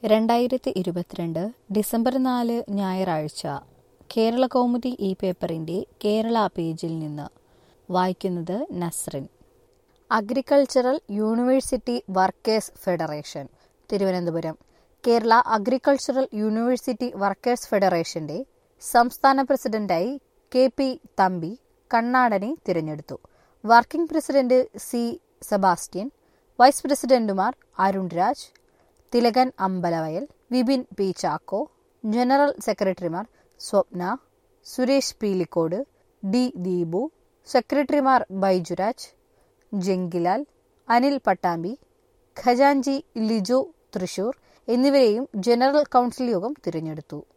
രണ്ടായിരത്തി ഇരുപത്തിരണ്ട് ഡിസംബർ നാല് ഞായറാഴ്ച കേരള കൗമുദി ഈ പേപ്പറിന്റെ കേരള പേജിൽ നിന്ന് വായിക്കുന്നത് Nasrin agricultural university workers federation Thiruvananthapuram Kerala agricultural university workers ഫെഡറേഷന്റെ സംസ്ഥാന പ്രസിഡന്റായി കെ പി തമ്പി കണ്ണാടനെ തിരഞ്ഞെടുത്തു working president C Sebastian vice പ്രസിഡന്റുമാർ അരുൺ രാജ് തിലകൻ അമ്പലവയൽ വിപിൻ പി ചാക്കോ ജനറൽ സെക്രട്ടറിമാർ സ്വപ്ന സുരേഷ് പീലിക്കോട് ഡി ദീപു സെക്രട്ടറിമാർ ബൈജുരാജ് ജംഗിലാൽ അനിൽ പട്ടാമ്പി ഖജാൻജി ലിജു തൃശൂർ എന്നിവരെയും ജനറൽ കൗൺസിൽ യോഗം തിരഞ്ഞെടുത്തു